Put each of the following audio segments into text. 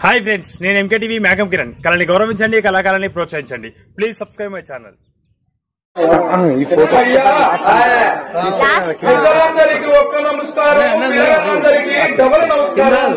Hi friends నేను MKTV మేఘం కిరణ్ కళని గౌరవించండి కళాకారాన్ని ప్రోత్సహించండి ప్లీజ్ సబ్స్క్రైబ్ మై ఛానల్ అయ్యా పెద్దలందరికీ ఒక్క నమస్కారం పిల్లలందరికీ డబల్ నమస్కారం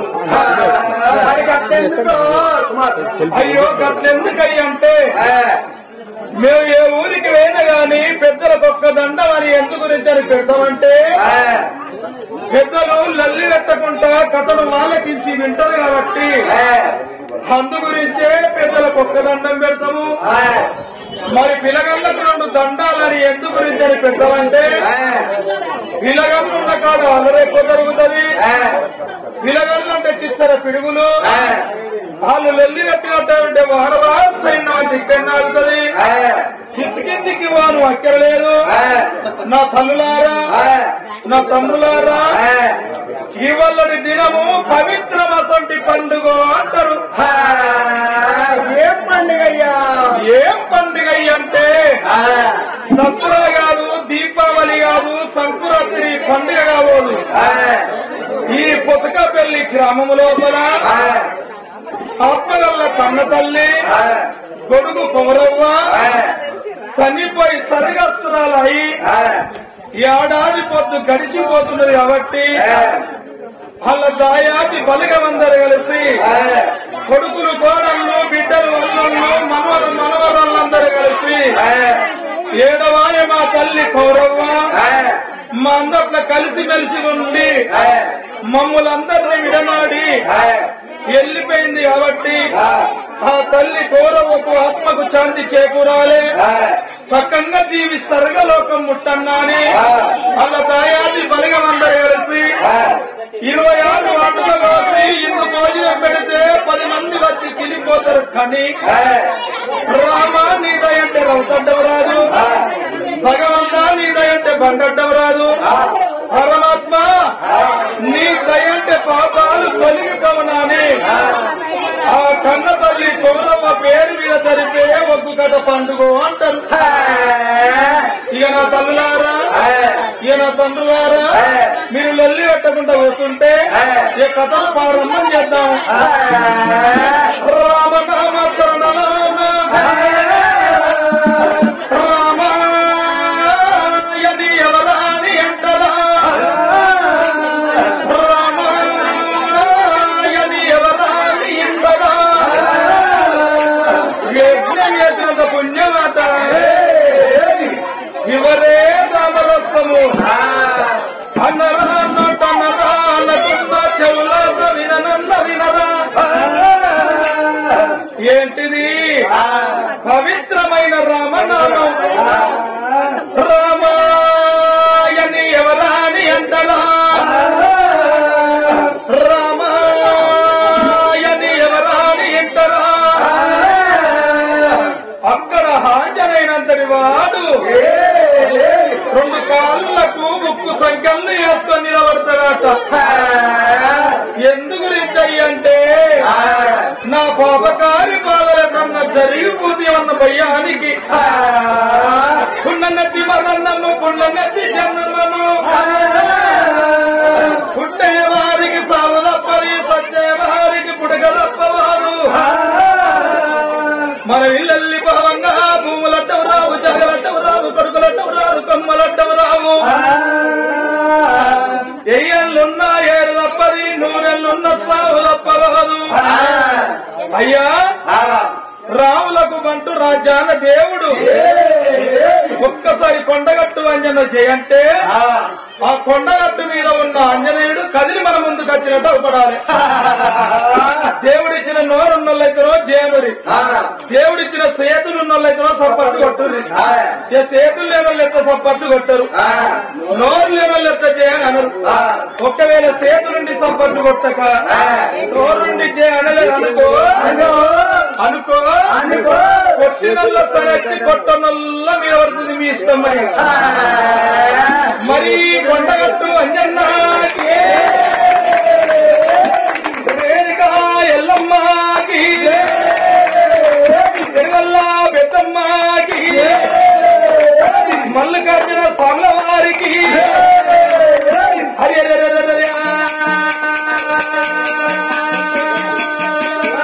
అయ్యో గట్లెందుకయ్యి అంటే మేము ఏ ఊరికి పోయినా గాని పెద్దలకు ఒక్క దండం అని ఎందుకు గురించి అని పెడతామంటే పెద్దలు లల్లి పెట్టకుండా కథను వాళ్ళకించి వింటారు కాబట్టి అందు గురించే పెద్దలకు ఒక్క దండం పెడతాము మరి పిలగళ్ళకు రెండు దండాలని ఎందు గురించి అని పెట్టాలంటే పిలగళ్ళు ఉన్న కాదు అల్లరి ఎక్కువ జరుగుతుంది పిలగళ్ళు అంటే చిచ్చర పిడుగులు వాళ్ళు లెల్లి కట్టినట్టు ఉంటే వారవాసైన దిక్కెన్నాడుతుంది కిందికి వారు అక్కరలేదు నా తల్లులారా నా తండ్రులారా ఇవల్లడి దినము పవిత్రమసంటి పండుగ అంటారు ఏం పండుగ అయ్యా ఏం పండుగ అంటే దసరా కాదు దీపావళి కాదు సంక్రాంతి పండుగ కావోదు ఈ పొతకపల్లి గ్రామం లోపల ఆత్మగల్ల కన్న తల్లి గొడుగు పౌరవ్వ చనిపోయి సరిగస్తురాలు అయి ఏడాది పొద్దు గడిచిపోతున్నది కాబట్టి వాళ్ళ దాయాది బలిగమందరు కలిసి కొడుకులు కోడళ్ళు బిడ్డలు అల్లుళ్ళు మనవరు మనవరాళ్ళందరూ కలిసి ఏడవాయ మా తల్లి కౌరవ్వ మా అందట్లో కలిసి మెలిసి ఉండి మమ్మల్ందరినీ విడనాడి వెళ్ళిపోయింది కాబట్టి ఆ తల్లి కౌరవ్వకు ఆత్మకు శాంతి చేకూరాలి సక్కంగా జీవి సర్గలోకం ముట్టన్నాని వాళ్ళ దాయాది బలిగమందరు కలిసి ఇరవై ఆరు వందలు కోసి ఇందు భోజనం పెడితే పది మంది వచ్చి తినిపోతారు కానీ రామ నీ దయంటే రౌతడ్డవరాదు భగవంత నీ దయంటే బండడ్డవరాదు పరమాత్మ నీ దయంటే పాపాలు తొలగిపోనాని ఆ కన్న తల్లి కౌరవ్వ పేరు మీద జరిపే ఒగ్గు కథ పండుగ అంటారు ఇక నా తల్లులారా ఇక నా తండ్రులారా మీరు లొల్లి పెట్టకుండా వస్తుంటే ఈ కథను ప్రారంభం చేద్దాం రామనామ శరణనామ రామాయణి ఎవరాని ఎంతరా రామాయణి ఎవరాని ఎంతరా యజ్ఞం చేసినంత పుణ్యమాత ಇವರೇ ರಾಮರಸము అన్నరా అన్నటన్నరా అన్నకున్న చెవులాట విననన్న వినరా ఏంటిది పవిత్రమైన రామనామం రామాయణి ఎవరాని అంటరా రామాయణి ఎవరాని అంటరా అక్కడ హాజరైనంతటి వాడు రెండు కాళ్ళకు ముక్కు సంఖ్యలు వేసుకొని నిలబడతాడట ఎందు గురించి అయ్యంటే నా పాపకారి బాధల కన్నా జరిగిపోతే అన్న భయానికి పుణ్యనతి మదన్నము పుణ్యనతి జన్మము పుట్టే వారికి సాగు తప్పని సత్తే వారికి పుడక తప్పవారు మన ఇల్లల్లి భావంగా భూములట్టవు రావు జగలట్టవు రావు కొడుకులట్టవు రావు కొమ్మలట్టవు రావు ఎయ్యళ్ళున్నా ఏడు తప్పది నూనెళ్ళున్న సాగు తప్పరాదు అయ్యా రాములకు బంటు రాజ్యాన దేవుడు ఒక్కసారి కొండగట్టు అంజన చేయంటే ఆ కొండగట్టు మీద ఉన్న ఆంజనేయుడు కదిలి మన ముందుకు వచ్చినట్టు అవపడాలి దేవుడిచ్చిన నోరున్నోళ్ళైతేనో జయనుడి దేవుడిచ్చిన సేతులు ఉన్నోళ్ళైతేనో సప్పట్టు కొట్టుది ఏ సేతులు లేని వాళ్ళు ఎట్లా సప్పట్టు కొట్టరు నోరు లేని వాళ్ళు ఎట్లా చేయని అనరు ఒకవేళ సేతు నుండి సప్పట్టు కొట్టక నోరు నుండి జయ అనలేదు అనుకో అనుకో అనుకో కొట్టినల్ల తరచి కొట్టనల్ల మీద పడుతుంది మీ ఇష్టం మరి మరి కొండగట్టు అంజన్నాకి రేణుకా ఎల్లమ్మకి తిరుగల్ల పెద్దమ్మకి మల్లికార్జున స్వాముల వారికి హరి హరి హరి హరి హరి.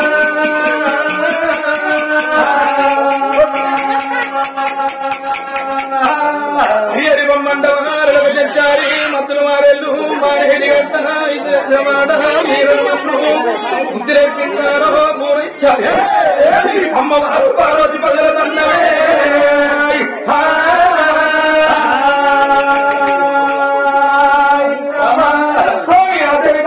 ఉద్రేకించారో పూరించారు అమ్మవారు పార్వతి పదల తన్నవే స్వామి అతని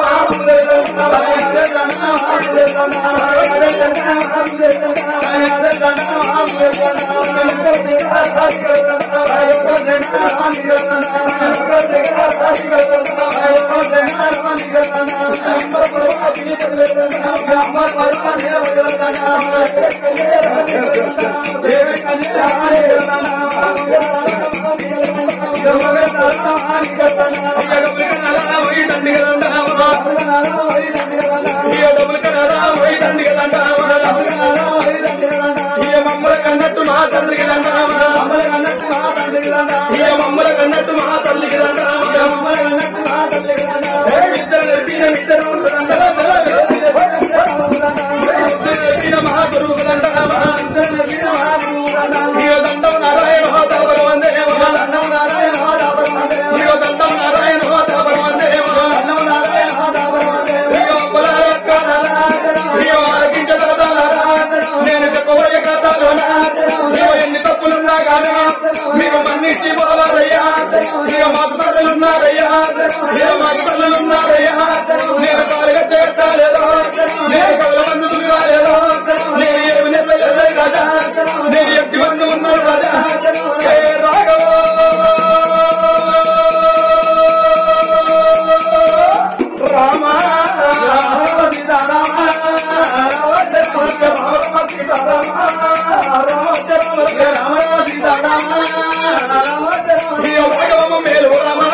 కన్నట్టు మా తల్లికి మమ్మల కన్నట్టు మా తల్లికి ఇద్దరు నెరిపిన ఇద్దరు నెరిపిన మహాగురువు దండం నారాయణ హోతాపర వందేవ దండం నారాయణ హోతాపర వందేవ నేను చెప్పబోయే కథలోనా నీవు ఎన్ని తప్పులున్నా కానీ మీరు మన్నించి పోవాలయ్యా మీరు మాకు తల్లులున్నారయ్యా మీరు మాకు తల్లులున్నారయ్యా నేను కాలుగా చేస్తాలేదో నేను కవుల మందులు కాలేదో నేను ఏమి నెరవేరలే రాజా నేను ఎట్టి మంది ఉన్నాడు రాజా ఏ రాఘవో రామా ప్రియ భాగవమ మేలు రమణ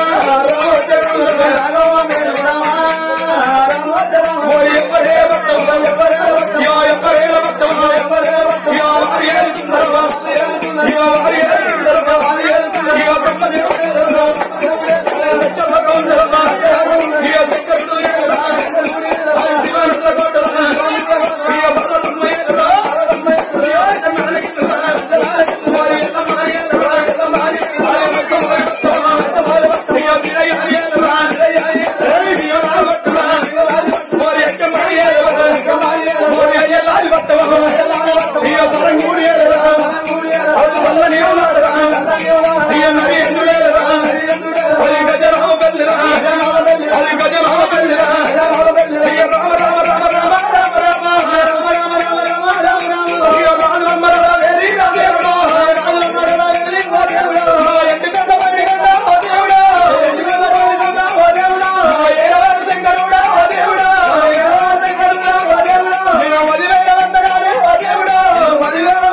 ఓ ఎవరే భక్తమా, యా ఎవరే భక్తమా, యా వారియే సుందరమా, యా వారియే సుందరమా, యా బ్రహ్మదేవుడేరమా, సత్య భగవంతుడమా, యా శంకరుడేరమా, హరి శివానంద కోటమా, యా భగవంతుడేరమా, యా జగన్నాథేరమా, వారియే సమారియేరమా, వారియే భక్తమా, యా వినయేరమా, హరి శివానందమా, వారియే కమాయేరమా, వారియే యలాలి భక్తమా, యా సరంగుడేరమా, అది వల్ల నీవులాడరా, యా మరి ఎందుడేరమా, అది గజరామ బల్లిరా, అది గజరామ బల్లిరా, యా రామ రామ రామ రామ రామ రామ రామ రామ రామ రామ రామ రామ యా రామ రామ రామ వేరి రామ దేవుడా, రామ రామ రామ వేరి రామ దేవుడా, ఎందుకంట మరిగంట ఓ దేవుడా, ఎందుకంట మరిగంట ఓ దేవుడా, ఏడవాడు శంకరుడా ఓ దేవుడా, ఏడవాడు శంకరుడా ఓ దేవుడా, నేను వదిలేయ వందనాలు ఓ దేవుడా, వదిలేయ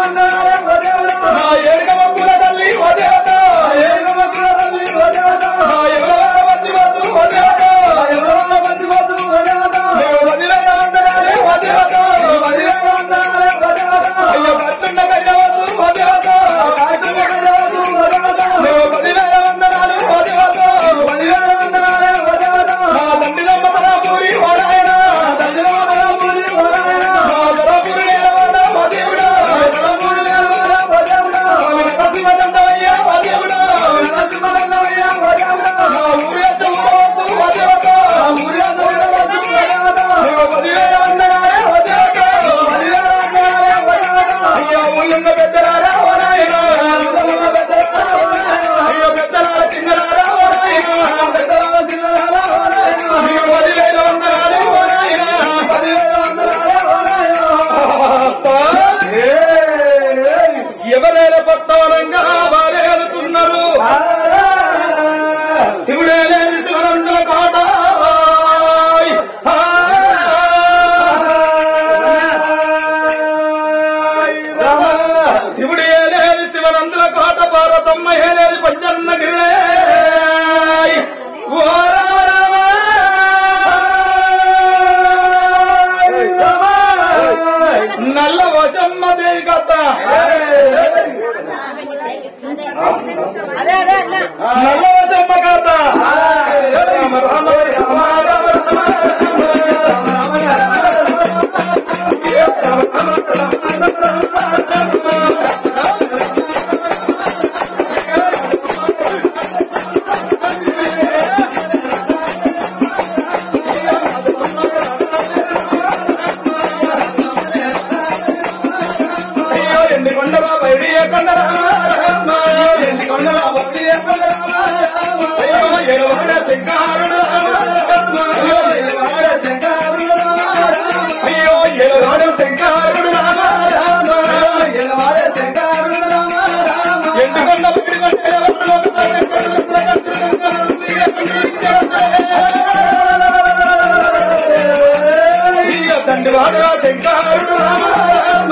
వెండి వాడుగా శంకరుడు రామ రామ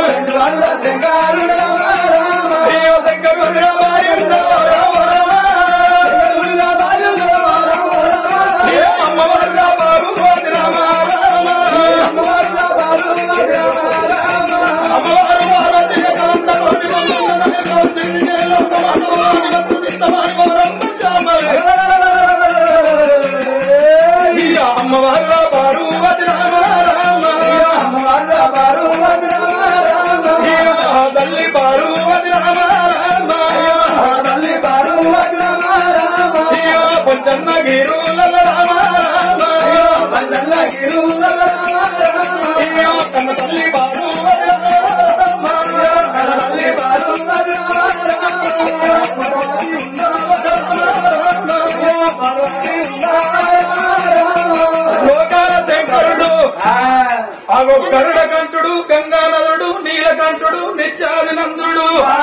అయ్యో శంకరుడు రామాయణుడు రామ రామ ఏ అమ్మవారుగా పార్వతి రామ రామ అమ్మవారు పార్వతి కాంతలోని మంగళమయ కౌశిని లోకమానవాని భక్తిస్తమాని గౌరమ్మ చామరే. ఈ అమ్మవారు పార్వతి రామ రామ ఈ మా తల్లి పార్వతి రామ రామ ఈ పొంచన్న గిరుల రామ రామ ఈ కన్న తల్లి పార్వతి లోకాల శంకరుడు ఆగో కరుణ కంఠుడు గంగానదుడు నీలకంఠుడు నిత్యాదినందుడు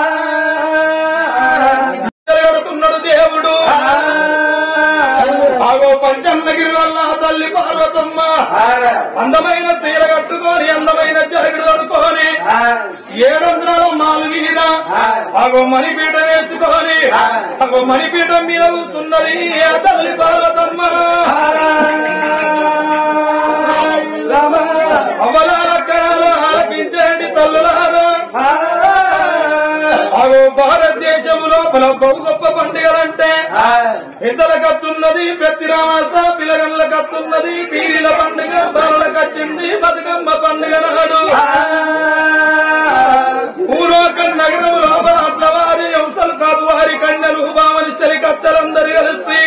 జరగడుతున్నాడు దేవుడు ఆగో పంచన్నగిరివల్ల తల్లి పార్వతమ్మ అందమైన చీర కట్టుకొని అందమైన జరుగుడు కట్టుకొని ఏడంధ్రాల మాలు మీద ఆగో మణిపీఠం వేసుకొని ఆగో మణిపీఠం మీద కూర్చున్నది ఆ తల్లి పార్వతమ్మ అవలాల కాల ఆలకించండి తల్లులారా అగో భారతదేశం లోపల బహు గొప్ప పండుగలంటే ఇద్దల కత్తున్నది ప్రతి రామాస పిల్లగల్ల కత్తున్నది పీరిల పండుగ బాలలకు వచ్చింది బతుకమ్మ పండుగ నాడు ఊరోక నగరం లోపల అట్లవారి అంశలు కాదు వారి కన్యలు బామని సరి కచ్చలందరూ కలిసి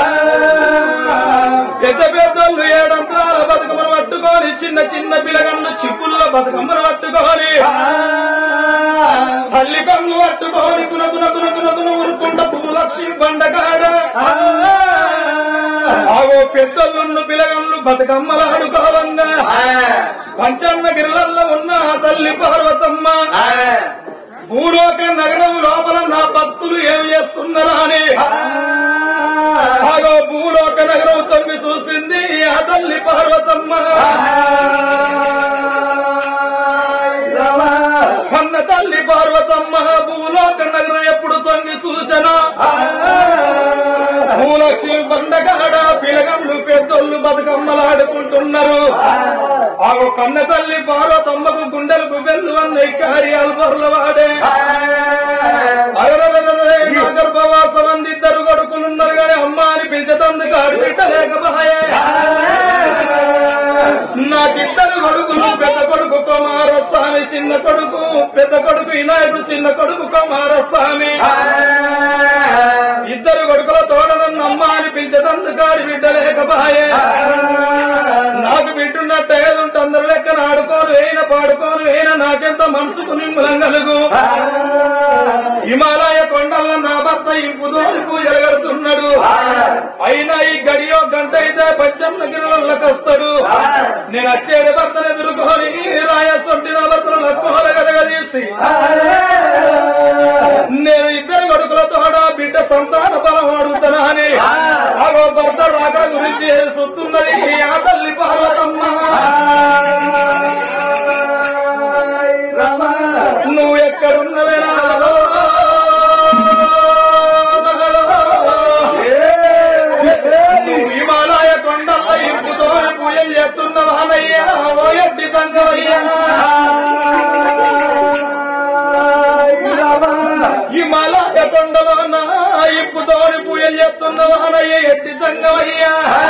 పెద్ద పెద్దలు ఏడంతరాల బతుకమ్మను పట్టుకొని చిన్న చిన్న పిల్లగన్ను చిప్పుల బతుకమ్మను పట్టుకొని తల్లి కన్ను పట్టుకొని కున కున కున కున కున ఉరుకుంట పువ్వులక్ష్మి బండకాడ ఆగో పెద్దలున్ను పిల్లగన్ను బతుకమ్మలాడుకోవంగా పంచన్న గిరిలల్లో ఉన్న ఆ తల్లి పార్వతమ్మ భూలోక నగరం లోపల నా భక్తులు ఏమి చేస్తున్నారా అని ఆగో భూలోక నగరం తొమ్మి చూసింది ఆ తల్లి పార్వతమ్మ కన్న తల్లి పార్వతమ్మ భూలోక నగరం ఎప్పుడు తొంగి చూసనా భూలక్ష్మి బండగాడ పిలగళ్ళు పెద్దోళ్ళు బతుకమ్మలాడుకుంటున్నారు ఆగో కన్న తల్లి పార్వతమ్మకు గుండెలకు వెళ్ళు అన్నయ్య కార్యాలు పొరలవాడే గర్భవాసం అంది ఇద్దరు కొడుకులున్నారు కానీ అమ్మ అని పిలిచేతందుకు ఆడబిడ్డ లేకపోయే నాకిద్దరు కొడుకులు పెద్ద కొడుకు కుమారస్వామి చిన్న కొడుకు పెద్ద కొడుకు వినాయకుడు చిన్న కొడుకు కుమారస్వామి ఇద్దరు కొడుకుల తోడ నన్ను అమ్మ అని పిలిచేతందుకు ఆడబిడ్డ లేకపోయే నాకు బిడ్డున్నట్టు ఏదుంటే అందరు లెక్కన ఆడుకోను వేయిన పాడుకోను వేయిన నాకెంత మనసుకు నిమ్మలం కలుగు హిమాలయ కొండల నా భర్త ఇంపుదోని పూజలు కడుతున్నాడు అయినా ఈ గడియో గంట అయితే పచ్చమ్మ గిరులకు వస్తాడు నేను వచ్చేడు భర్తను ఎదుర్కొని రాయసొంటి నా భర్తను లక్కుమల గడగదీసి నేను ఇద్దరు కొడుకులతో బిడ్డ సంతాన బలం అడుగుతానా అని ఆగో భర్త రాకడ గురించి సుత్తున్నది ఆ తల్లి పార్వతమ్మ నువ్వు ఎక్కడున్నవే నాలో నువ్వు హిమాలయ కొండల ఇంపుతో పూజలు చేస్తున్నవానయ్యా ఓ ఎడ్డి తంగవయ్యా హిమాలయ కొండలో నా ఇంపుతోని పూజలు చేస్తున్నవానయ్య ఎడ్డి సంగమయ్యా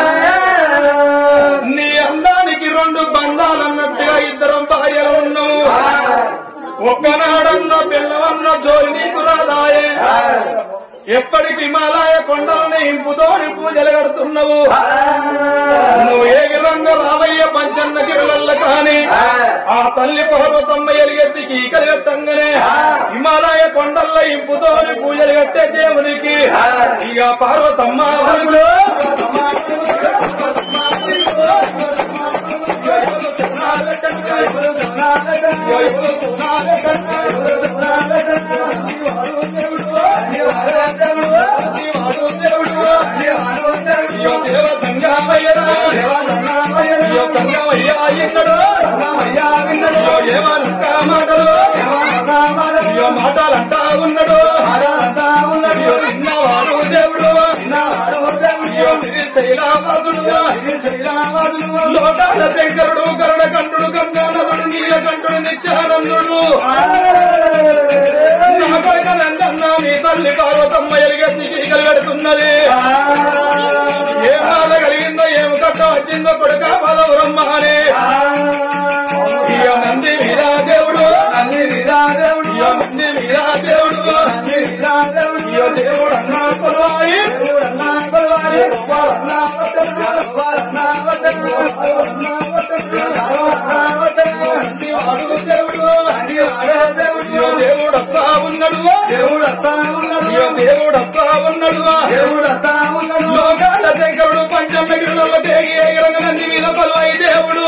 నీ అందానికి రెండు బంధాలన్నట్టుగా ఇద్దరం భార్యలు ఉన్నావు ఒక్కనాడన్న పిల్లవన్న జోలి నీకు రాదాయే ఎప్పటికి హిమాలయ కొండలని ఇంపుతోని పూజలు కడుతున్నావు నువ్వు ఏ విధంగా రావయ్య పంచన్న గిరులల్ల కాని ఆ తల్లి పర్వతమ్మ ఎలుగెత్తి కీకలు కట్టంగానే హిమాలయ కొండల్ల ఇంపుతోని పూజలు కట్టే దేవునికి ఇక పార్వతమ్మ వరకు దేవ గంగామయ్య గంగామయ్య ఇక్కడ అయ్యో ఏమనుకా మాటలు అయ్యో మాటలంటా ఉన్నాడు అయ్యో చిన్నవాడు దేవుడు అయ్యో శ్రీశైలావాసుడు లోకాల శంకరుడు గరుడ కంఠుడు గంగానదుడు నీలకంఠుడు నిత్యానందుడు నాపైన నందన్న మీ తల్లి పార్వతమ్మ ఎలుగెత్తి కలగడుతున్నది ఏ బాధ కలిగిందో ఏం కట్ట వచ్చిందో కొడుక పదవరమ్మ అని ఇక నంది మీద దేవుడు నంది మీద దేవుడు ఇక నంది మీద దేవుడు నంది మీద దేవుడు ఇక దేవుడు అన్నా కొలవాలి దేవుడు అన్నా కొలవాలి అన్నా దేవుడు అత్తా ఉన్నాడు దేవుడు అత్తా ఉన్నాడు దేవుడు అత్తా ఉన్నాడు దేవుడు అత్తా ఉన్నాడు లోకాల శంకరుడు పంచమగిరిలో తేగి ఎగరగ నంది మీద పలువై దేవుడు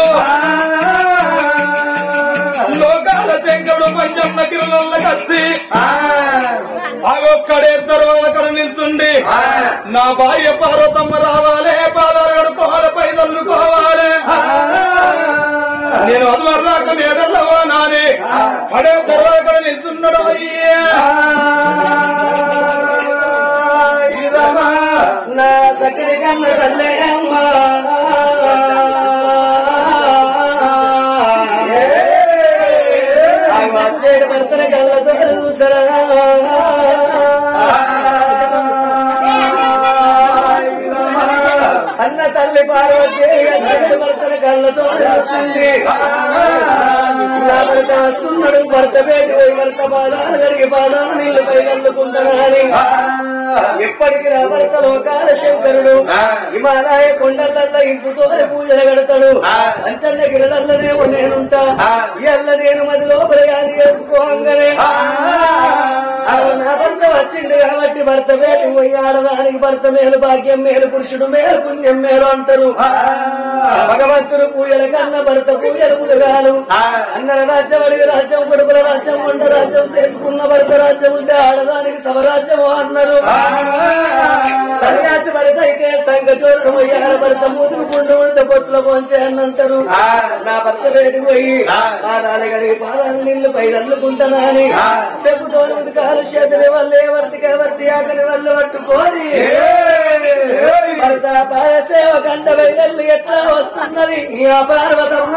లోకాల శంకరుడు పంచమగిరిలో కచ్చి అగొక్కడే తర్వాత అక్కడ నిల్చుండి నా భార్య పార్వతమ్మ రావాలే పాదాలు గడుకోవాలి పైదల్లు కోవాలి నేను అదివరదాకా మేడల్లో నానే అడే తర్వాత అక్కడ నిల్చున్నాడు అయ్యా నా చక్కని కన్న తల్లయ్యమ్మ వచ్చేడు భర్తన కళ్ళతో చూసరా అన్న తల్లి పార్వతి వచ్చేడు భర్తన కళ్ళతో చూస్తుంది నా భర్త వస్తున్నాడు భర్త పేరు పోయి భర్త పాదాలు జరిగి పాదాలు నీళ్లు పై అందుకుంటున్నాని ఎప్పటికి నా భర్త లోకాల శంకరుడు హిమాలయ కొండలల్లో ఇంపుతో పూజలు కడతాడు అంచన్న గిరదల్లనేమో నేనుంటా ఎల్ల నేను మది లోపల యాది చేసుకోగానే నా భర్త వచ్చిండు కాబట్టి భర్త మేలు పోయి ఆడదానికి భర్త మేలు భాగ్యం మేలు పురుషుడు మేలు పుణ్యం మేలు అంటారు భగవంతుడు పూజల కన్నా భర్త పూజలు ముదగాలు అన్నల రాజ్యం అడిగి రాజ్యం కొడుకుల రాజ్యం వంట రాజ్యం చేసుకున్న భర్త రాజ్యం ఉంటే ఆడదానికి సమరాజ్యం అన్నారు సన్యాసి భర్త అయితే సంగచోరుడు పోయారు భర్త మూతులు గుండు ఉంటే పొత్తుల పోంచే అని అంటారు నా భర్త వేడికి పోయి పాదాలు గడిగి పాదాలు నీళ్లు పై అల్లుకుంటానా అని చెప్పుతో కాలు చేతుల వల్లే వర్తిక వర్తి ఆకలి వల్ల పట్టుకొని భర్త పాయసేవ గంట వైదల్లు ఎట్లా వస్తున్నది ఆ పార్వతమ్మ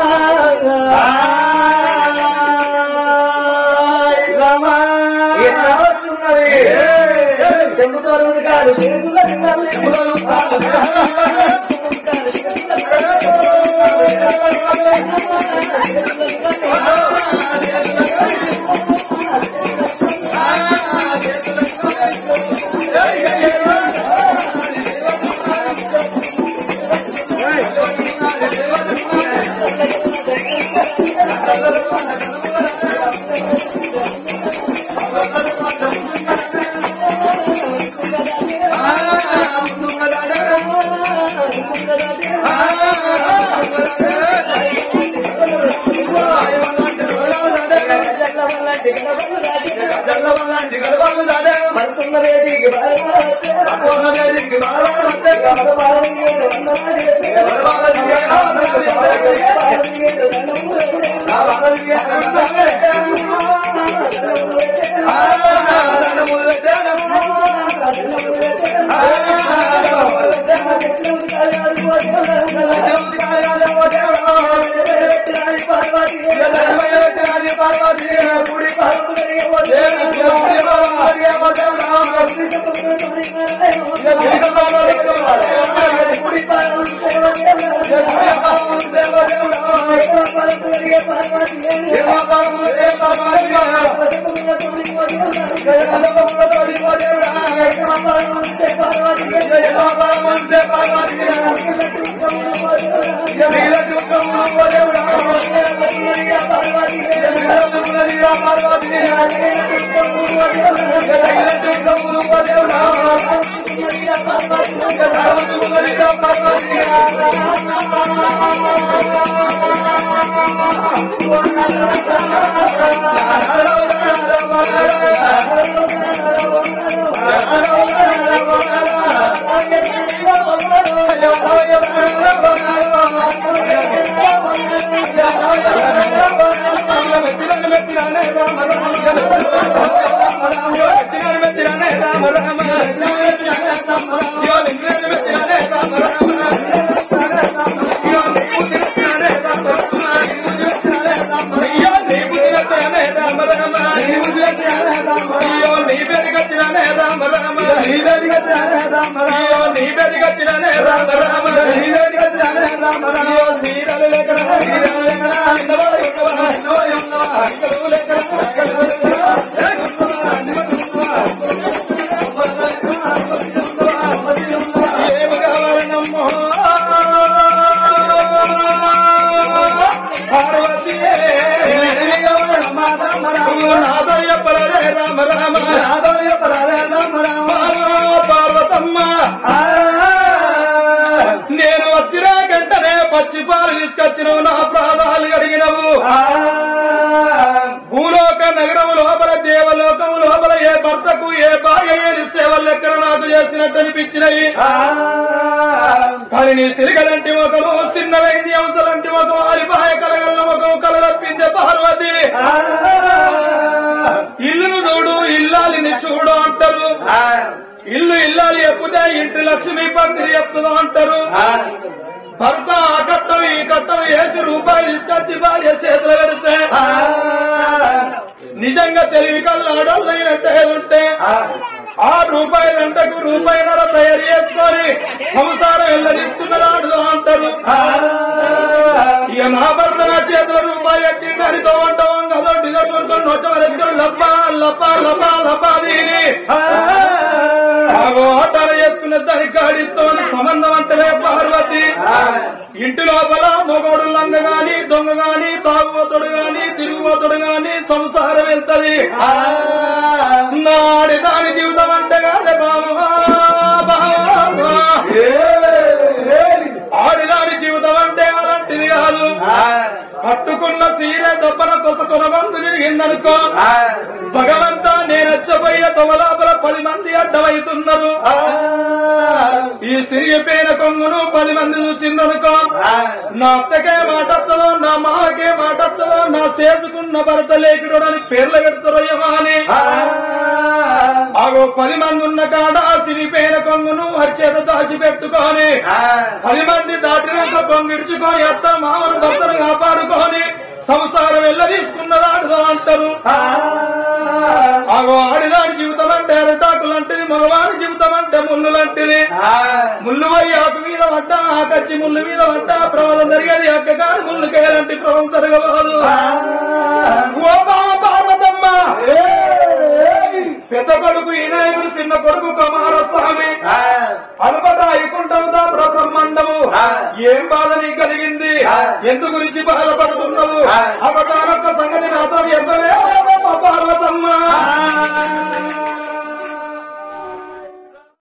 ఎట్లా వస్తున్నది చెప్పుతో కాదు చేతుల Thank you. మెచ్చినాను మెచ్చినానే రామ రామ మెచ్చినాను మెచ్చినానే రామ రామ అయ్యో మెచ్చినాను మెచ్చినానే రామ రామ అయ్యో నీ బుద్ధి మెచ్చినానే రామ రామ అయ్యో నీ బుద్ధి మెచ్చినానే రామ రామ అయ్యో నీ బెదిగచ్చినానే రామ రామ అయ్యో నీ బెదిగచ్చినానే రామ రామ అయ్యో నీరలు లేకరా నీరలు లేకరా అన్నవాడు ఉన్నవా అన్నవాడు ఉన్నవా అక్కడు లేకరా ఏమి కావాలనమ్మో పార్వతీ నాదో చెప్పలే రామ రామ పార్వతమ్మ నేను వచ్చిన గంటనే పచ్చి పాలు తీసుకొచ్చినవు నా ప్రాణాలు అడిగినవు భూలోక నగరం లోపల దేవలోకం లోపల ఏ భర్తకు ఏ భార్య ఏది సేవలు ఎక్కడ నాకు చేసినట్టు అనిపించినవి కానీ నీ సిరిగలంటి ముఖము చిన్నవైంది అంశలంటి ముఖం అలిపాయ కలగల్ల ముఖం కలదప్పిందే పార్వతి ఇల్లును చూడు ఇల్లాలిని చూడు అంటారు ఇల్లు ఇల్లాలి ఎప్పుతే ఇంటి లక్ష్మి పందిరి చెప్తుందో అంటారు భర్త ఆ కట్టం ఈ కట్టం వేసి రూపాయలు తీసుకొచ్చి భార్య చేతులు పెడితే నిజంగా తెలివి కల్లాడోళ్ళైనట్టే ఉంటే ఆ రూపాయలంటకు రూపాయల తయారు చేసుకొని సంసారం ఎల్ల తీసుకున్నదాడు అంటారు ఇక నా భర్త నా చేతుల రూపాయలు ఎట్టి దానితో ఉంటాం కదా డిజైన్ కొనుక్కొని నొట్ట వరేసుకొని లప్ప లప్ప లప్ప లప్ప దీని ఆటలు చేసుకున్న సరికాడితో సంబంధం అంటలే పార్వతి ఇంటి లోపల మొగోడు లంగ గాని దొంగ గాని తాగుబోతుడు గాని తిరుగుబోతుడు గాని సంసారం వెళ్తది నాడి దాని జీవితం అంటే కాదే బాబా ఆడిదాని జీవితం అంటే అలాంటిది కాదు కట్టుకున్న సీర దెబ్బల కొసకొన మందు తిరిగిందనుకో భగవంతా నేనచ్చబోయే తొవలాపల పది మంది అడ్డమవుతున్నారు ఈ సిరిగిపోయిన కొంగును పది మంది చూసిందనుకో నా అత్తకే మాటత్తదో నా మామకే మాటత్తదో నా చేసుకున్న భర్త లేకుడు అని పేర్లు పెడతారో ఏమో అని ఆగో పది మంది ఉన్న కాడ ఆ సిరిపోయిన కొంగును అరిచేత దాచి పెట్టుకొని పది మంది దాటినాక కొంగిడ్చుకొని అత్త మామను భర్తను కాపాడుకొని సంసారం వెళ్ళ తీసుకున్నదాడుదో అంటారు ఆగో ఆడిదాని జీవితం అంటే అరటాకు లాంటిది మగవాడి జీవితం అంటే ముళ్ళు లాంటిది ముళ్ళు పోయి ఆకు మీద పడ్డా ఆకచ్చి ముళ్ళు మీద పడ్డా ప్రమాదం జరిగేది అక్క కాని ముళ్ళు కేలాంటి ప్రమాదం జరగబోదు ఓ బావ పార్వతమ్మ పెద్ద కొడుకు ఈనాయుడు చిన్న కొడుకు కుమారస్వామి అల్పత అయికుంటావుదా బ్రహ్మాండము ఏం బాధ నీ కలిగింది ఎందు గురించి బాధపడుతున్నావు అవ